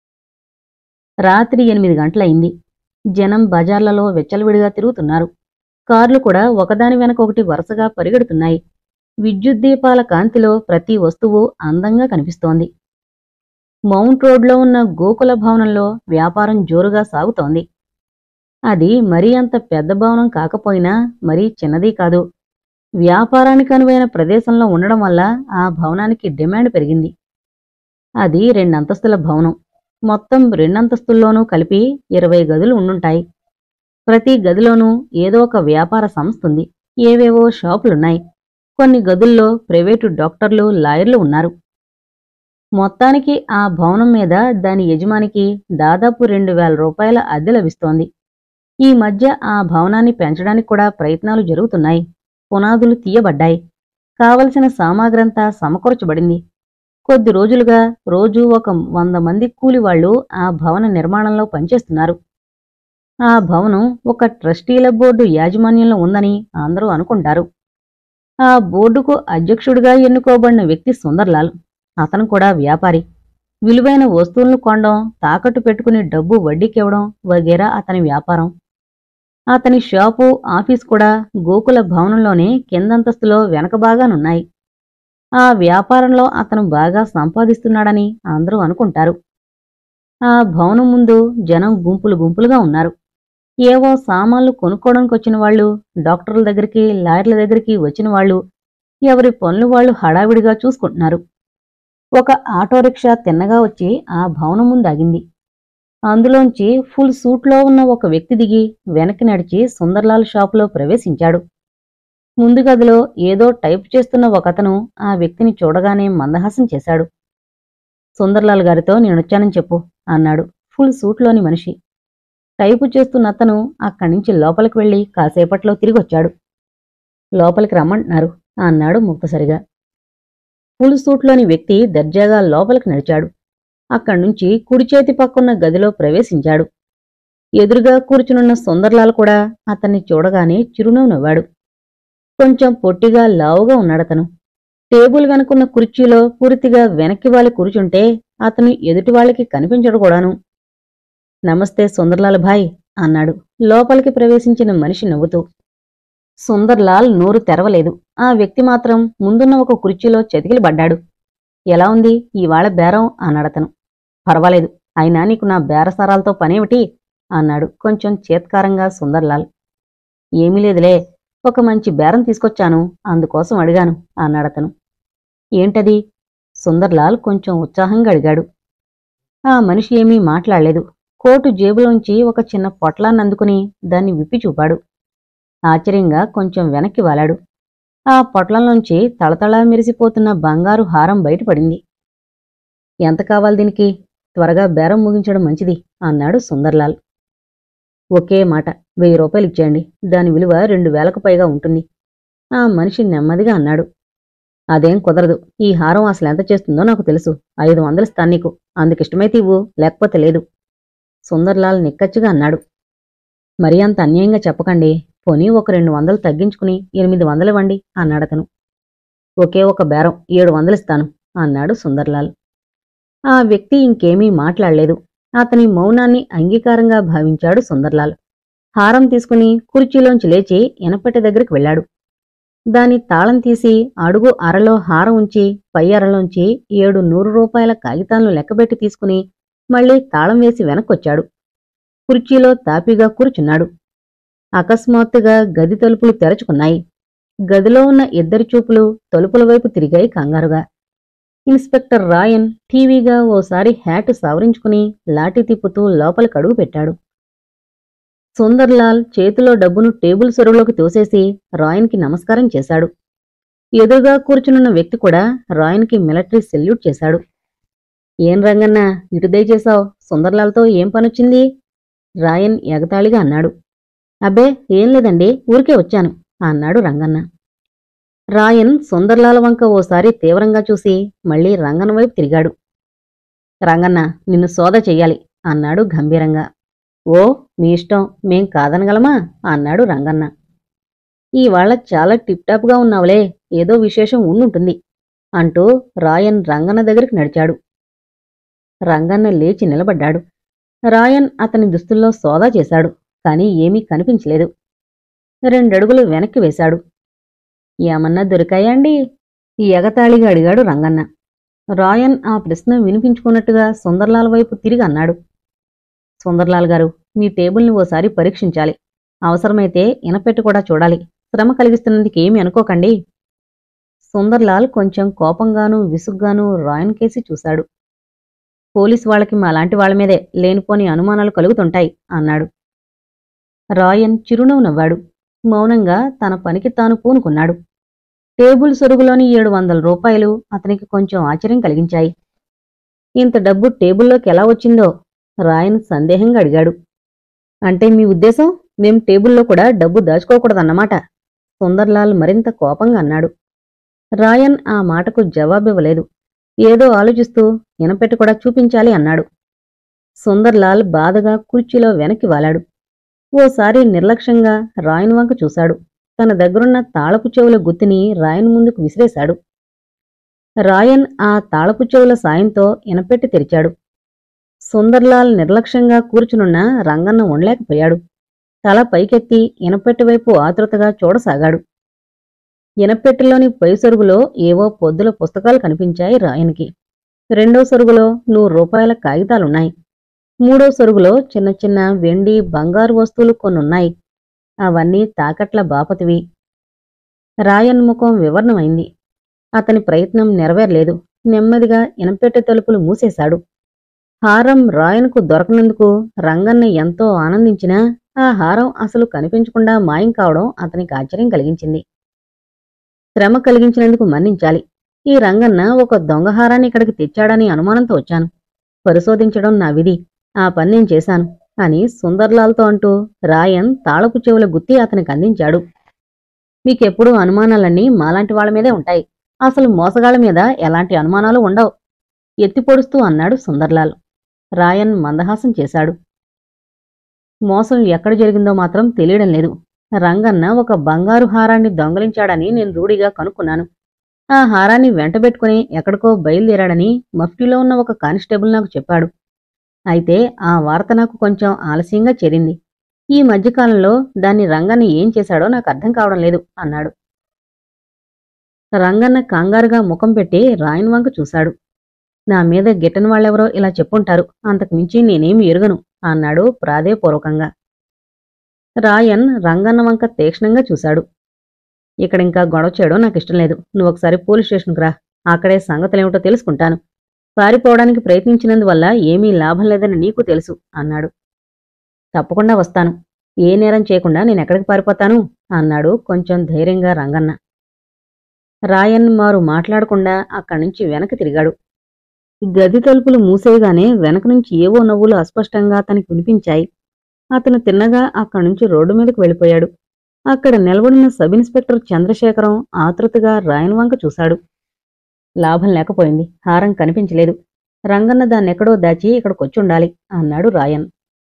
రాత్రి ఎనిమిది గంటలయింది జనం బజార్లలో వెచ్చలవిడిగా తిరుగుతున్నారు కార్లు కూడా ఒకదాని వెనక ఒకటి వరుసగా పరిగెడుతున్నాయి విద్యుత్ దీపాల కాంతిలో ప్రతి వస్తువు అందంగా కనిపిస్తోంది మౌంట్ రోడ్లో ఉన్న గోకుల భవనంలో వ్యాపారం జోరుగా సాగుతోంది అది మరీ అంత పెద్ద భవనం కాకపోయినా మరీ చిన్నది కాదు వ్యాపారానికి అనువైన ప్రదేశంలో ఉండడం వల్ల ఆ భవనానికి డిమాండ్ పెరిగింది అది రెండంతస్తుల భవనం మొత్తం రెండంతస్తుల్లోనూ కలిపి ఇరవై గదులు ఉండుంటాయి ప్రతి గదిలోనూ ఏదో ఒక వ్యాపార సంస్థ ఉంది ఏవేవో షాపులున్నాయి కొన్ని గదుల్లో ప్రైవేటు డాక్టర్లు లాయర్లు ఉన్నారు మొత్తానికి ఆ భవనం మీద దాని యజమానికి దాదాపు రెండు వేల రూపాయల అద్దె లభిస్తోంది ఈ మధ్య ఆ భవనాన్ని పెంచడానికి కూడా ప్రయత్నాలు జరుగుతున్నాయి పునాదులు తీయబడ్డాయి కావలసిన సామాగ్రంతా సమకూర్చబడింది కొద్ది రోజులుగా రోజూ ఒక వంద మంది కూలివాళ్లు ఆ భవన నిర్మాణంలో పనిచేస్తున్నారు ఆ భవనం ఒక ట్రస్టీల బోర్డు యాజమాన్యంలో ఉందని అందరూ అనుకుంటారు ఆ బోర్డుకు అధ్యక్షుడిగా ఎన్నుకోబడిన వ్యక్తి సుందర్లాల్ అతను కూడా వ్యాపారి విలువైన వస్తువులను కొనడం తాకట్టు పెట్టుకుని డబ్బు వడ్డీకివ్వడం వగేరా అతని వ్యాపారం అతని షాపు ఆఫీస్ కూడా గోకుల భవనంలోనే కిందంతస్తులో వెనక బాగానున్నాయి ఆ వ్యాపారంలో అతను బాగా సంపాదిస్తున్నాడని అందరూ అనుకుంటారు ఆ భవనం ముందు జనం గుంపులు గుంపులుగా ఉన్నారు ఏవో సామాన్లు కొనుక్కోవడానికి వచ్చిన వాళ్ళు డాక్టర్ల దగ్గరికి లాయర్ల దగ్గరికి వచ్చిన వాళ్ళు ఎవరి పనులు వాళ్ళు హడావిడిగా చూసుకుంటున్నారు ఒక ఆటో రిక్షా తిన్నగా వచ్చి ఆ భవనం ముందు ఆగింది అందులోంచి ఫుల్ సూట్లో ఉన్న ఒక వ్యక్తి దిగి వెనక్కి నడిచి సుందర్లాల్ షాపులో ప్రవేశించాడు ముందు గదిలో ఏదో టైప్ చేస్తున్న ఒకతను ఆ వ్యక్తిని చూడగానే మందహాసం చేశాడు సుందర్లాల్ గారితో నేనొచ్చానని చెప్పు అన్నాడు ఫుల్ సూట్లోని మనిషి టైపు చేస్తున్న అతను అక్కడి నుంచి లోపలికి వెళ్లి కాసేపట్లో తిరిగొచ్చాడు లోపలికి రమ్మంటున్నారు అన్నాడు ముక్తసరిగా ఫుల్ సూట్లోని వ్యక్తి దర్జాగా లోపలికి నడిచాడు అక్కడి నుంచి కుడి చేతి పక్కున్న గదిలో ప్రవేశించాడు ఎదురుగా కూర్చునున్న సుందర్లాల్ కూడా అతన్ని చూడగానే చిరునవ్వు నవ్వాడు కొంచెం పొట్టిగా లావుగా ఉన్నాడతను టేబుల్ వెనుకున్న కుర్చీలో పూర్తిగా వెనక్కి వాలి కూర్చుంటే అతను ఎదుటి వాళ్ళకి కనిపించడు కూడాను నమస్తే సుందర్లాల్ భాయ్ అన్నాడు లోపలికి ప్రవేశించిన మనిషి నవ్వుతూ సుందర్లాల్ నోరు తెరవలేదు ఆ వ్యక్తి మాత్రం ముందున్న ఒక కుర్చీలో చతికిలి పడ్డాడు ఎలా ఉంది ఇవాళ బేరం అన్నాడతను పర్వాలేదు అయినా నీకు నా బేరసారాలతో పనేమిటి అన్నాడు కొంచెం చేత్కారంగా సుందర్లాల్ ఏమీ లేదులే ఒక మంచి బేరం తీసుకొచ్చాను అందుకోసం అడిగాను అన్నాడతను ఏంటది సుందర్లాల్ కొంచెం ఉత్సాహంగా అడిగాడు ఆ మనిషి ఏమీ మాట్లాడలేదు కోటు జేబులోంచి ఒక చిన్న పొట్లాన్ని అందుకుని దాన్ని విప్పి చూపాడు ఆశ్చర్యంగా కొంచెం వెనక్కి వాలాడు ఆ పొట్లంలోంచి తళతళా మెరిసిపోతున్న బంగారు హారం బయటపడింది ఎంత కావాలి దీనికి త్వరగా బేరం ముగించడం మంచిది అన్నాడు సుందర్లాల్ ఒకే మాట వెయ్యి రూపాయలు ఇచ్చేయండి దాని విలువ రెండు వేలకు పైగా ఉంటుంది ఆ మనిషి నెమ్మదిగా అన్నాడు అదేం కుదరదు ఈ హారం అసలు ఎంత చేస్తుందో నాకు తెలుసు ఐదు వందలు ఇస్తాను నీకు అందుకిష్టమైతే ఇవ్వు లేకపోతే లేదు సుందర్లాల్ నిక్కచ్చిగా అన్నాడు మరీ అంత అన్యాయంగా చెప్పకండి పోనీ ఒక రెండు వందలు తగ్గించుకుని ఎనిమిది వందలు ఇవ్వండి అన్నాడతను ఒకే ఒక బేరం ఏడు వందలు ఇస్తాను అన్నాడు సుందర్లాల్ ఆ వ్యక్తి ఇంకేమీ మాట్లాడలేదు అతని మౌనాన్ని అంగీకారంగా భావించాడు సుందర్లాల్ హారం తీసుకుని కుర్చీలోంచి లేచి ఎనపెట్టె దగ్గరికి వెళ్ళాడు దాని తాళం తీసి అడుగు అరలో హారం ఉంచి పై అరలోంచి ఏడు నూరు రూపాయల కాగితాలను లెక్కబెట్టి తీసుకుని మళ్ళీ తాళం వేసి వెనక్కొచ్చాడు కుర్చీలో తాపీగా కూర్చున్నాడు అకస్మాత్తుగా గది తలుపులు తెరుచుకున్నాయి గదిలో ఉన్న ఇద్దరి చూపులు తలుపుల వైపు తిరిగాయి కంగారుగా ఇన్స్పెక్టర్ రాయన్ టీవీగా ఓసారి హ్యాట్ సవరించుకుని లాఠీ తిప్పుతూ లోపలికి అడుగు పెట్టాడు సుందర్లాల్ చేతిలో డబ్బును టేబుల్ సొరువులోకి తోసేసి రాయన్కి నమస్కారం చేశాడు ఎదురుగా కూర్చునున్న వ్యక్తి కూడా రాయన్కి మిలిటరీ సెల్యూట్ చేశాడు ఏం రంగన్న ఇటు దయచేశావు సుందర్లాల్తో ఏం పనొచ్చింది రాయన్ ఎగతాళిగా అన్నాడు అబ్బే ఏం లేదండి ఊరికే వచ్చాను అన్నాడు రంగన్న రాయన్ సుందర్లాల్ వంక ఓసారి తీవ్రంగా చూసి మళ్ళీ రంగన్న వైపు తిరిగాడు రంగన్న నిన్ను సోద చెయ్యాలి అన్నాడు గంభీరంగా ఓ మీ ఇష్టం మేం కాదనగలమా అన్నాడు రంగన్న ఇవాళ చాలా టిప్టాప్గా ఉన్నావులే ఏదో విశేషం ఉండుంటుంది అంటూ రాయన్ రంగన్న దగ్గరికి నడిచాడు రంగన్న లేచి నిలబడ్డాడు రాయన్ అతని దుస్తుల్లో సోదా చేశాడు కాని ఏమీ కనిపించలేదు రెండడుగులు వెనక్కి వేశాడు ఏమన్నా దొరికాయండి ఈ ఎగతాళిగా అడిగాడు రంగన్న రాయన్ ఆ ప్రశ్న వినిపించుకున్నట్టుగా సుందర్లాల్ వైపు తిరిగి అన్నాడు సుందర్లాల్ గారు మీ టేబుల్ని ఓసారి పరీక్షించాలి అవసరమైతే ఇనపెట్టి కూడా చూడాలి శ్రమ కలిగిస్తున్నందుకు ఏమీ అనుకోకండి సుందర్లాల్ కొంచెం కోపంగానూ విసుగ్గానూ రాయన్ కేసి చూశాడు పోలీస్ వాళ్ళకి మాలాంటి వాళ్ళ మీదే లేనిపోని అనుమానాలు కలుగుతుంటాయి అన్నాడు రాయన్ చిరునవ్వు నవ్వాడు మౌనంగా తన పనికి తాను పూనుకున్నాడు టేబుల్ సొరుగులోని ఏడు వందల రూపాయలు అతనికి కొంచెం ఆశ్చర్యం కలిగించాయి ఇంత డబ్బు టేబుల్లోకి ఎలా వచ్చిందో రాయన్ సందేహంగా అడిగాడు అంటే మీ ఉద్దేశం మేం టేబుల్లో కూడా డబ్బు దాచుకోకూడదన్నమాట సుందర్లాల్ మరింత కోపంగా అన్నాడు రాయన్ ఆ మాటకు జవాబివ్వలేదు ఏదో ఆలోచిస్తూ ఇనపెట్టి కూడా చూపించాలి అన్నాడు సుందర్లాల్ బాధగా కుర్చీలో వెనక్కి వాలాడు ఓసారి నిర్లక్ష్యంగా రాయన్ వంక చూశాడు తన దగ్గరున్న తాళపు చెవుల గుత్తిని రాయన్ ముందుకు విసిరేశాడు రాయన్ ఆ తాళపు చెవుల సాయంతో ఇనపెట్టి తెరిచాడు సుందర్లాల్ నిర్లక్ష్యంగా కూర్చునున్న రంగన్న ఉండలేకపోయాడు తల పైకెత్తి ఇనపెట్టి వైపు ఆతృతగా చూడసాగాడు ఇనపెట్టిలోని పై సరుగులో ఏవో పొద్దుల పుస్తకాలు కనిపించాయి రాయన్కి రెండో సరుగులో నూరు రూపాయల కాగితాలున్నాయి మూడో సరుగులో చిన్న చిన్న వెండి బంగారు వస్తువులు కొన్నున్నాయి అవన్నీ తాకట్ల బాపతివి రాయన్ ముఖం వివరణమైంది అతని ప్రయత్నం నెరవేరలేదు నెమ్మదిగా ఇనపెట్టె తలుపులు మూసేశాడు హారం రాయన్కు దొరకనందుకు రంగన్న ఎంతో ఆనందించినా ఆ హారం అసలు కనిపించకుండా మాయం కావడం అతనికి ఆశ్చర్యం కలిగించింది శ్రమ కలిగించినందుకు మన్నించాలి ఈ రంగన్న ఒక దొంగ హారాన్ని ఇక్కడికి తెచ్చాడని అనుమానంతో వచ్చాను పరిశోధించడం నా విధి ఆ పని నేను చేశాను అని సుందర్లాల్తో అంటూ రాయన్ తాళపు చెవుల గుత్తి అతనికి అందించాడు మీకెప్పుడూ అనుమానాలన్నీ మాలాంటి వాళ్ళ మీదే ఉంటాయి అసలు మోసగాళ్ల మీద ఎలాంటి అనుమానాలు ఉండవు ఎత్తిపొడుస్తూ అన్నాడు సుందర్లాల్ రాయన్ మందహాసం చేశాడు మోసం ఎక్కడ జరిగిందో మాత్రం తెలియడం లేదు రంగన్న ఒక బంగారు హారాన్ని దొంగలించాడని నేను రూఢిగా కనుక్కున్నాను ఆ హారాన్ని వెంటబెట్టుకుని ఎక్కడికో బయలుదేరాడని మఫ్టీలో ఉన్న ఒక కానిస్టేబుల్ నాకు చెప్పాడు అయితే ఆ వార్త నాకు కొంచెం ఆలస్యంగా చేరింది ఈ మధ్యకాలంలో దాన్ని రంగన్న ఏం చేశాడో నాకు అర్థం కావడం లేదు అన్నాడు రంగన్న కంగారుగా ముఖం పెట్టి రాయన్ వంక చూశాడు నా మీద గిట్టని వాళ్ళెవరో ఇలా చెప్పుంటారు అంతకు మించి నేనేమి ఎరుగను అన్నాడు ప్రాధేయపూర్వకంగా రాయన్ రంగన్న వంక తీక్షణంగా చూశాడు ఇక్కడ ఇంకా గొడవ చేయడం నాకు ఇష్టం లేదు నువ్వు ఒకసారి పోలీస్ స్టేషన్కి రా అక్కడే సంగతులేమిటో తెలుసుకుంటాను పారిపోవడానికి ప్రయత్నించినందువల్ల ఏమీ లాభం లేదని నీకు తెలుసు అన్నాడు తప్పకుండా వస్తాను ఏ నేరం చేయకుండా నేను ఎక్కడికి పారిపోతాను అన్నాడు కొంచెం ధైర్యంగా రంగన్న రాయన్ మారు మాట్లాడకుండా అక్కడి నుంచి వెనక్కి తిరిగాడు గది తలుపులు మూసేయగానే వెనక నుంచి ఏవో నవ్వులు అస్పష్టంగా అతనికి వినిపించాయి అతను తిన్నగా అక్కడి నుంచి రోడ్డు మీదకు వెళ్ళిపోయాడు అక్కడ నిలబడిన సబ్ ఇన్స్పెక్టర్ చంద్రశేఖరం ఆతృతగా రాయన్ వంక చూశాడు లాభం లేకపోయింది హారం కనిపించలేదు రంగన్న దాన్నెక్కడో దాచి ఇక్కడికొచ్చుండాలి అన్నాడు రాయన్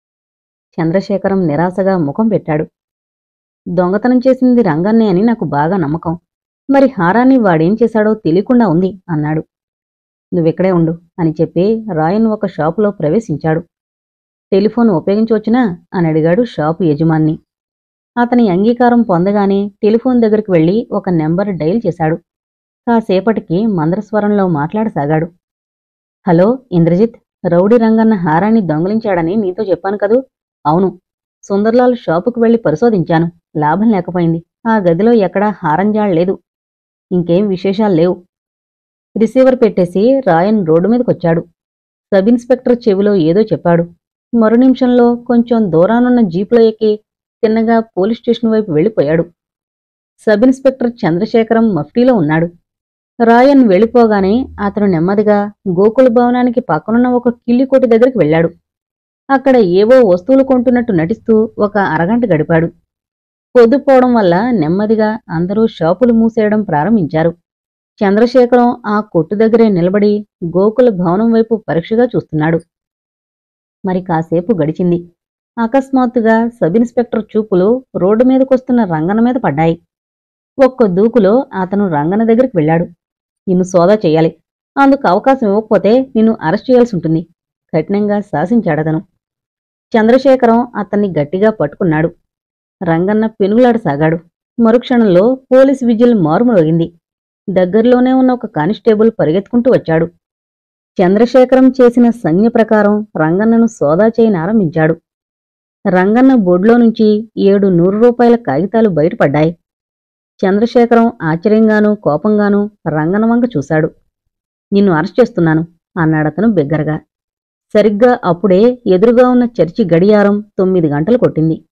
చంద్రశేఖరం నిరాశగా ముఖం పెట్టాడు దొంగతనం చేసింది రంగన్నే అని నాకు బాగా నమ్మకం మరి హారాన్ని వాడేం చేశాడో తెలియకుండా ఉంది అన్నాడు నువ్విక్కడే ఉండు అని చెప్పి రాయన్ ఒక షాపులో ప్రవేశించాడు టెలిఫోన్ ఉపయోగించవచ్చునా అని అడిగాడు షాపు యజమాన్ని అతని అంగీకారం పొందగానే టెలిఫోన్ దగ్గరికి వెళ్లి ఒక నెంబర్ డయల్ చేశాడు కాసేపటికి మంద్రస్వరంలో మాట్లాడసాగాడు హలో ఇంద్రజిత్ రౌడీ రంగన్న హారాన్ని దొంగలించాడని నీతో చెప్పాను కదూ అవును సుందర్లాల్ షాపుకు వెళ్లి పరిశోధించాను లాభం లేకపోయింది ఆ గదిలో ఎక్కడా హారంజాళ్ లేదు ఇంకేం విశేషాలు లేవు రిసీవర్ పెట్టేసి రాయన్ రోడ్డు మీదకొచ్చాడు సబ్ ఇన్స్పెక్టర్ చెవిలో ఏదో చెప్పాడు మరు నిమిషంలో కొంచెం దూరానున్న జీపులో ఎక్కి తిన్నగా పోలీస్ స్టేషన్ వైపు వెళ్ళిపోయాడు సబ్ ఇన్స్పెక్టర్ చంద్రశేఖరం మఫ్టీలో ఉన్నాడు రాయన్ వెళ్ళిపోగానే అతను నెమ్మదిగా గోకుల భవనానికి పక్కనున్న ఒక కిల్లికోటి దగ్గరికి వెళ్ళాడు అక్కడ ఏవో వస్తువులు కొంటున్నట్టు నటిస్తూ ఒక అరగంట గడిపాడు పొద్దుపోవడం వల్ల నెమ్మదిగా అందరూ షాపులు మూసేయడం ప్రారంభించారు చంద్రశేఖరం ఆ కొట్టు దగ్గరే నిలబడి గోకుల భవనం వైపు పరీక్షగా చూస్తున్నాడు మరి కాసేపు గడిచింది అకస్మాత్తుగా సబ్ ఇన్స్పెక్టర్ చూపులు రోడ్డు మీదకొస్తున్న రంగన మీద పడ్డాయి ఒక్క దూకులో అతను రంగన దగ్గరికి వెళ్ళాడు నిన్ను సోదా చేయాలి అందుకు అవకాశం ఇవ్వకపోతే నిన్ను అరెస్ట్ చేయాల్సి ఉంటుంది కఠినంగా శాసించాడతను చంద్రశేఖరం అతన్ని గట్టిగా పట్టుకున్నాడు రంగన్న పెనుగులాడసాగాడు మరుక్షణంలో పోలీస్ విజిల్ మారుమోగింది దగ్గరలోనే ఉన్న ఒక కానిస్టేబుల్ పరిగెత్తుకుంటూ వచ్చాడు చంద్రశేఖరం చేసిన సంజ్ఞ ప్రకారం రంగన్నను సోదా చేయనారంభించాడు రంగన్న బొడ్లో నుంచి ఏడు నూరు రూపాయల కాగితాలు బయటపడ్డాయి చంద్రశేఖరం ఆశ్చర్యంగానూ కోపంగానూ రంగన్న వంక చూశాడు నిన్ను అరెస్ట్ చేస్తున్నాను అన్నాడతను బిగ్గరగా సరిగ్గా అప్పుడే ఎదురుగా ఉన్న చర్చి గడియారం తొమ్మిది గంటలు కొట్టింది